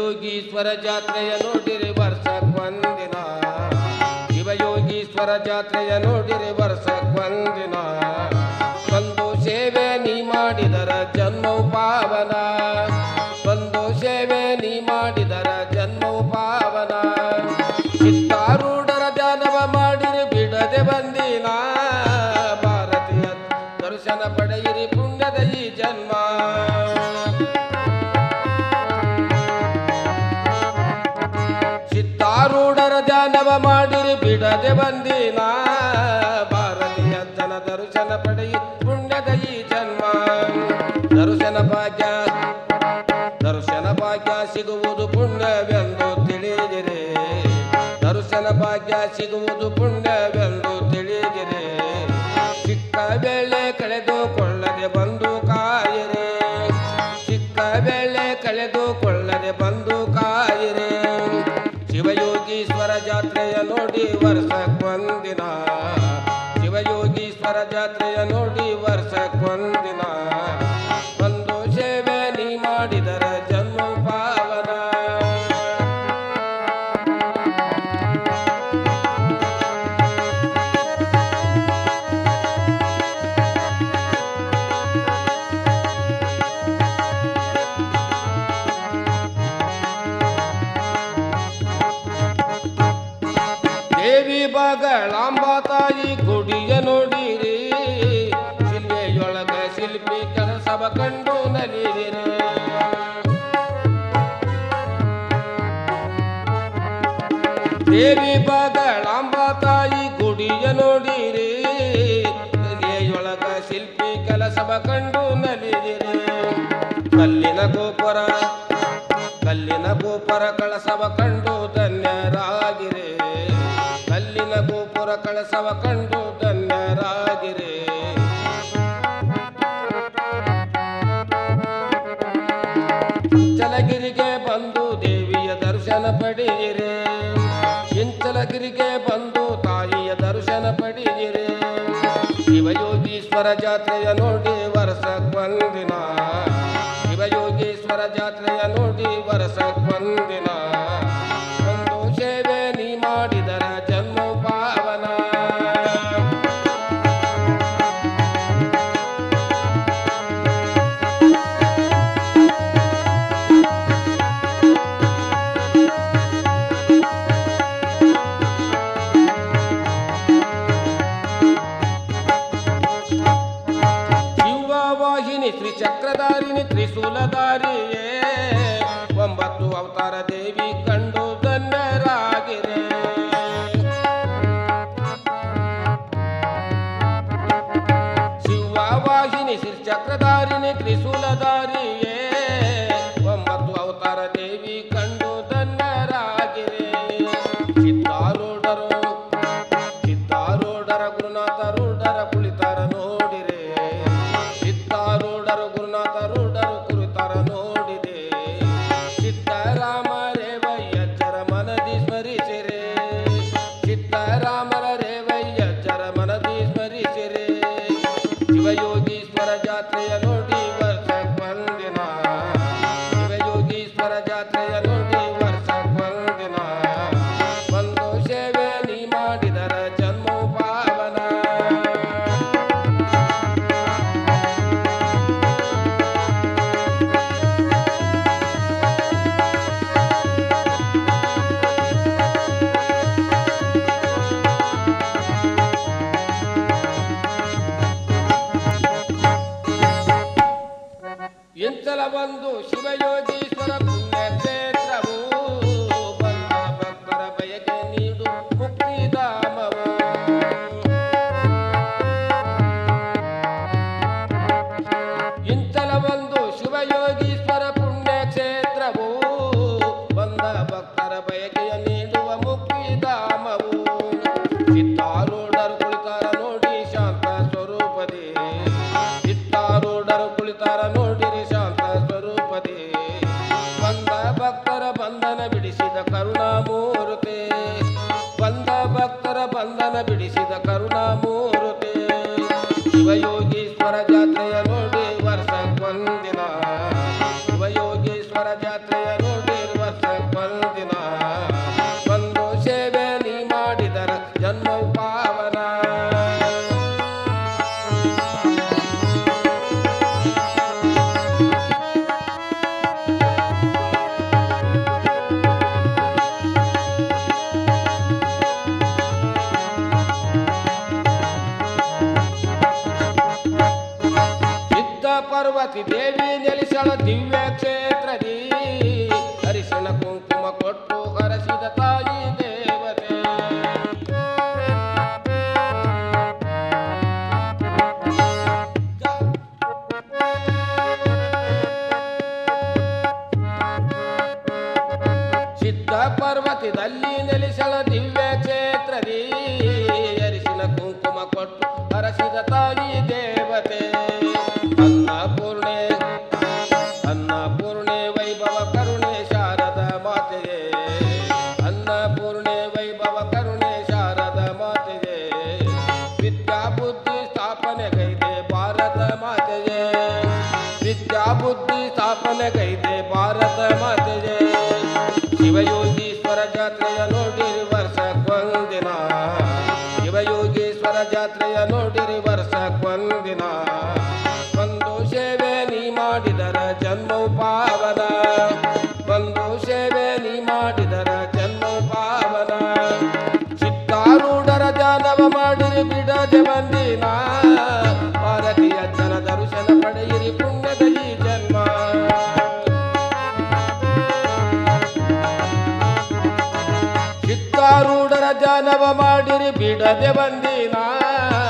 ಶಿವಯೋಗೀಶ್ವರ ಜಾತ್ರೆಯ ನೋಡಿರಿ ವರ್ಷಕ್ಕೊಂದಿನ ಶಿವಯೋಗೀಶ್ವರ ಜಾತ್ರೆಯ ನೋಡಿರಿ ವರ್ಷಕ್ಕೊಂದಿನ ಒಂದು ಸೇವೆ ನೀ ಮಾಡಿದರ ಜನ್ಮವು ಪಾವನ ಒಂದು ಸೇವೆ ನೀ ಮಾಡಿದರ ಜನ್ಮವು ಪಾವನ ಚಿತ್ತಾರೂಢರ ಧ್ಯಾನವ ಮಾಡಿರಿ ಬಿಡದೆ ಬಂದಿನ ಭಾರತೀಯ ದರ್ಶನ ಪಡೆಯಿರಿ ಪುಣ್ಯದ ಈ ಜನ್ಮ ಚಿತ್ತಾರೂಢರ ಧ್ಯಾನವ ಮಾಡಿರಿ ಬಿಡದೆ ಬಂದಿನ ಭಾರತೀಯ ಜನ ದರ್ಶನ ಪಡೆಯಿ ಪುಣ್ಯದ ಈ ಜನ್ಮ ದರ್ಶನ ಭಾಗ್ಯ ದರ್ಶನ ಭಾಗ್ಯ ಸಿಗುವುದು ಪುಣ್ಯವೆಂದು ತಿಳಿದಿರೆ ದರ್ಶನ ಭಾಗ್ಯ ಸಿಗುವುದು ಪುಣ್ಯವೆಂದು ತಿಳಿದಿರೆ ಚಿಕ್ಕ ಬೆಳೆ ಕಳೆದುಕೊಳ್ಳದೆ ಬಂದು ಕಾಯಿರೆ ಚಿಕ್ಕ ಬೆಳೆ ಕಳೆದುಕೊಳ್ಳದೆ ಬಂದು ಕಾಯಿರೆ ಶಿವಯೋಗೀಶ್ವರ ಜಾತ್ರೆಯ ನೋಡಿ ವರ್ಷಕ್ಕೊಂದಿನ ಶಿವಯೋಗೀಶ್ವರ ಜಾತ್ರೆಯ ನೋಡಿ ವರ್ಷಕ್ಕೊಂದಿನ ಒಂದು ಸೇವೆ ನೀ ಮಾಡಿದರ ಜನ್ಮ ಪಾವನ ದೇವಿ ಬಗಳಾಂಬ ತಾಯಿ ಗುಡಿಯ ನೋಡಿರಿ ಶಿಲ್ಪೆಯೊಳಗ ಶಿಲ್ಪಿ ಕೆಲಸವ ಕಂಡು ನಲಿದಿರಿ ದೇವಿ ಬಗಳಾಂಬ ತಾಯಿ ಗುಡಿಯ ನೋಡಿರಿ ಶಿಲೆಯೊಳಗ ಶಿಲ್ಪಿ ಕೆಲಸವ ಕಂಡು ನಲಿದಿರಿ ಕಲ್ಲಿನ ಗೋಪುರ ಕಲ್ಲಿನ ಗೋಪುರ ಕಳಸವ ಕಂಡು ಧನ್ಯರಾಗಿರೆ ಕಲ್ಲಿನ ಗೋಪುರ ಕಳಸವ ಕಂಡು ಧನ್ಯರಾಗಿರೆ ಇಂಚಲಗಿರಿಗೆ ಬಂದು ದೇವಿಯ ದರ್ಶನ ಪಡೆಯಿರೆ ಇಂಚಲಗಿರಿಗೆ ಬಂದು ತಾಯಿಯ ದರ್ಶನ ಪಡೆಯಿರೆ ಶಿವಯೋಗೀಶ್ವರ ಜಾತ್ರೆಯ ನೋಡಿ ವರ್ಷಕ್ಕೊಂದಿನ ಶಿವಯೋಗೀಶ್ವರ ಜಾತ್ರೆಯ ನೋಡಿ ವರ್ಷಕ್ಕೊಂದಿನ ಒಂದು ಸೇವೆ ನೀ ಮಾಡಿದರ ಜನ್ಮ ಪಾವನ ಶಿವವಾಹಿನಿ ಶ್ರೀ ಚಕ್ರಧಾರಿಣಿ ತ್ರಿಶೂಲಧಾರಿಯೇ ಒಂಬತ್ತು ಅವತಾರ ದೇವಿ ಕಂಡು ಧನ್ಯರಾಗಿರೆ ಶಿವವಾಹಿನಿ ಶ್ರೀ ಚಕ್ರಧಾರಿಣಿ ತ್ರಿಶೂಲಧಾರಿಯೇ ಒಂಬತ್ತು ಅವತಾರ ದೇವಿ ಕಂಡು ಧನ್ಯರಾಗಿರೆ ಚಿತ್ತಾರೂಢರು ಚಿತ್ತಾರೂಢರ ಗುರುನಾಥ ರೂಢರ ಕುಳಿತಾರ ನೋಡಿರೆ ಚಿತ್ತಾರೂಢರು ಗುರುನಾಥ ರೂಢರು ಕುಳಿತಾರ ನೋಡಿದೆ ಸಿದ್ದರಾಮ ರೇವಯ್ಯಜ್ಜರ ಮನದಿ ಸ್ಮರಿಸಿರೆ ಸಿದ್ದರಾಮರ ರೇವಯ್ಯಜ್ಜರ ಮನದಿ ಸ್ಮರಿಸಿರೆ ಶಿವಯೋಗೀಶ್ವರ ಜಾತ್ರೆಯ ನೋಡಿ ವರ್ಷಕ್ಕೊಂದಿನ ಶಿವಯೋಗೀಶ್ವರ ಜಾತ್ರೆಯ ನೋಡಿ ವರ್ಷಕ್ಕೊಂದಿನ ಒಂದು ಸೇವೆ ನೀ ಮಾಡಿದರ ಜನ್ಮ ಪಾವನ ಇಂತಲ ಒಂದು ಶಿವಯೋಗೀಶ್ವರ ಪುಣ್ಯ ಕ್ಷೇತ್ರವು ಬಂದ ಭಕ್ತರ ಬಯಕೆ ನೀಡು ಮುಕ್ತಿಧಾಮವು ಇಂತಲ ಒಂದು ಶಿವಯೋಗೀಶ್ವರ ಪುಣ್ಯ ಕ್ಷೇತ್ರವು ಬಂದ ಭಕ್ತರ ಬಯಕೆಯ ನೀಡುವ ಮುಕ್ತಿಧಾಮವು ಚಿತ್ತಾರೂಢರು ಕುಳಿತಾರ ನೋಡಿ ಶಾಂತ ಸ್ವರೂಪದೇ ಚಿತ್ತಾರೂಢರು ಕುಳಿತಾರ ನೋಡಿರಿ ಶಾಂತ ಸ್ವರೂಪದೇ ಬಂದ ಭಕ್ತರ ಬಂಧನ ಬಿಡಿಸಿದ ಕರುಣಾಮೂರ್ತಿ ಬಂದ ಭಕ್ತರ ಬಂಧನ ಬಿಡಿಸಿದ ಕರುಣಾಮೂರ್ತಿ ಶಿವಯೋಗೀಶ್ವರ ಜಾತ್ರೆಯ ನೋಡಿ ವರ್ಷಕ್ಕೊಂದಿನ ಶಿವಯೋಗೀಶ್ವರ ಜಾತ್ರೆಯ ನೋಡಿ ವರ್ಷ ಪಾರ್ವತಿ ದೇವಿ ನೆಲೆಸಳ ದಿವ್ಯ ಕ್ಷೇತ್ರದಿ ಅರಿಶಿಣ ಕುಂಕುಮ ಕೊಟ್ಟು ಹರಸಿದ ತಾಯಿ ದೇವತೆ ಸಿದ್ಧ ಪರ್ವತದಲ್ಲಿ ನೆಲೆಸಳ ದಿವ್ಯ ಕ್ಷೇತ್ರದಿ ಅರಿಶಿನ ಕುಂಕುಮ ಕೊಟ್ಟು ಹರಸಿದ ತಾಯಿ ದೇವತೆ ಅನ್ನಪೂರ್ಣೆ ಅನ್ನಪೂರ್ಣೆ ವೈಭವ ಕರುಣೆ ಶಾರದ ಮಾತೆಗೆ ಅನ್ನಪೂರ್ಣೆ ವೈಭವ ಕರುಣೆ ಶಾರದ ಮಾತೆಗೆ ವಿದ್ಯಾ ಬುದ್ಧಿ ಸ್ಥಾಪನೆ ಗೈದೆ ಭಾರತ ಮಾತೆಗೆ ವಿದ್ಯಾ ಬುದ್ಧಿ ಸ್ಥಾಪನೆ ಗೈದೆ ಭಾರತ ಮಾತೆಗೆ ಶಿವಯೋಗೀಶ್ವರ ಜಾತ್ರೆಯ ನೋಡಿರಿ ವರ್ಷಕ್ಕೊಂದಿನ ಶಿವಯೋಗೀಶ್ವರ ಜಾತ್ರೆಯ ನೋಡಿರಿ ವರ್ಷಕ್ಕೊಂದಿನ ಒಂದು ಸೇವೆ ನೀ ಮಾಡಿದರ ಜನ್ಮವು ಪಾವನ ಒಂದು ಸೇವೆ ನೀ ಮಾಡಿದರ ಜನ್ಮವು ಪಾವನ ಚಿತ್ತಾರೂಢರ ಧ್ಯಾನವ ಮಾಡಿರಿ ಬಿಡದೆ ಬಂದಿನ ಭಾರತೀಯ ಜನ ದರ್ಶನ ಪಡೆಯಿರಿ ಪುಣ್ಯದ ಈ ಜನ್ಮ ಚಿತ್ತಾರೂಢರ ಧ್ಯಾನವ ಮಾಡಿರಿ ಬಿಡದೆ ಬಂದಿನ